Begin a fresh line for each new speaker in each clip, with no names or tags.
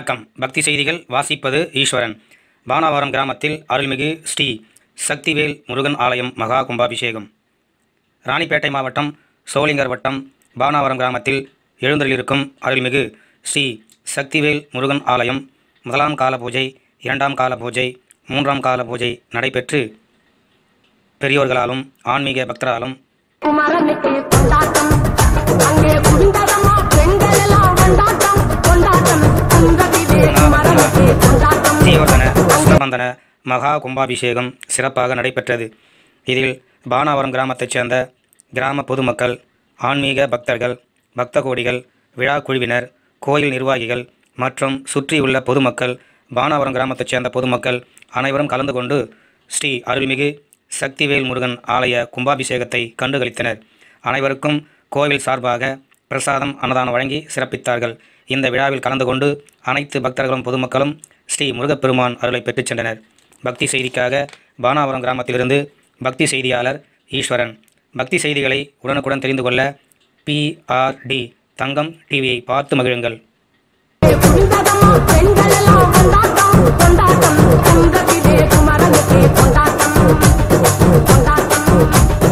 வணக்கம் பக்தி செய்திகள் வாசிப்பது ஈஸ்வரன் பானாவரம் கிராமத்தில் அருள்மிகு ஸ்ரீ சக்திவேல் முருகன் ஆலயம் மகா கும்பாபிஷேகம் ராணிப்பேட்டை மாவட்டம் சோளிங்கர் வட்டம் பானாவரம் கிராமத்தில் எழுந்தருளிருக்கும் அருள்மிகு ஸ்ரீ சக்திவேல் முருகன் ஆலயம் முதலாம் கால பூஜை இரண்டாம் கால பூஜை மூன்றாம் கால பூஜை நடைபெற்று பெரியோர்களாலும் ஆன்மீக பக்தராலும்
குமரனுக்கு கொண்டாட்டம் அங்கே குடிந்ததமா பெண்கள் எல்லாம் கொண்டாட்டம் கொண்டாட்டம் குன்றத்திலே குமரனுக்கு கொண்டாட்டம்
தீவர்தன கிருஷ்ணபந்தன மகா கும்பாபிஷேகம் சிறப்பாக நடைபெற்றது இதில் பானாவரம் கிராமத்தைச் சேர்ந்த கிராம பொதுமக்கள் ஆன்மீக பக்தர்கள் பக்த கோடிகள் விழா குழுவினர் கோயில் நிர்வாகிகள் மற்றும் சுற்றியுள்ள பொதுமக்கள் பானாவரம் கிராமத்தைச் சேர்ந்த பொதுமக்கள் அனைவரும் கலந்து கொண்டு ஸ்ரீ அருள்மிகு சக்திவேல் முருகன் ஆலய கும்பாபிஷேகத்தை கண்டுகளித்தனர் அனைவருக்கும் கோவில் சார்பாக பிரசாதம் அன்னதானம் வழங்கி சிறப்பித்தார்கள் இந்த விழாவில் கலந்து கொண்டு அனைத்து பக்தர்களும் பொதுமக்களும் ஸ்ரீ முருகப்பெருமான் அருளை பெற்றுச் சென்றனர் பக்தி செய்திக்காக பானாவரம் கிராமத்திலிருந்து பக்தி செய்தியாளர் ஈஸ்வரன் பக்தி செய்திகளை உடனுக்குடன் தெரிந்து கொள்ள பிஆர்டி தங்கம் டிவியை பார்த்து மகிழுங்கள்
குடிந்ததமா பெண்கள் எல்லாம் கொண்டாட்டம் கொண்டாட்டம் குன்றத்திலே குமரனுக்கு கொண்டாட்டம் கொண்டாட்டம்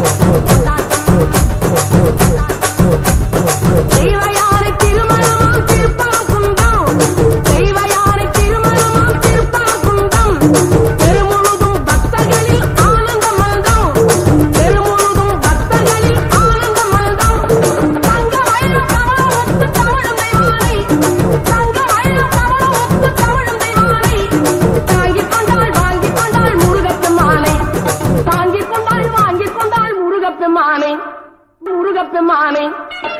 கொண்டாட்டம் தெய்வயானை திருமணமாம் திருப்பரங்குன்றம் தெய்வயானை திருமணமாம் திருப்பரங்குன்றம் பெருமுழுதும் பக்தர்களில் ஆனந்த மல்தம் பெருமுழுதும் பக்தர்களில் ஆனந்த மல்தம் தங்க வயலு கமலம் ஒத்து தமிழும் தெய்வானை தங்க வயலு கமலம் ஒத்து தமிழும் தெய்வானை தாங்கிக் கொண்டாள் வாங்கிக் கொண்டாள் முருகப்பெருமானை தாங்கிக் கொண்டாள் வாங்கிக் கொண்டாள் முருகப்பெருமானை முருகப்பெருமானை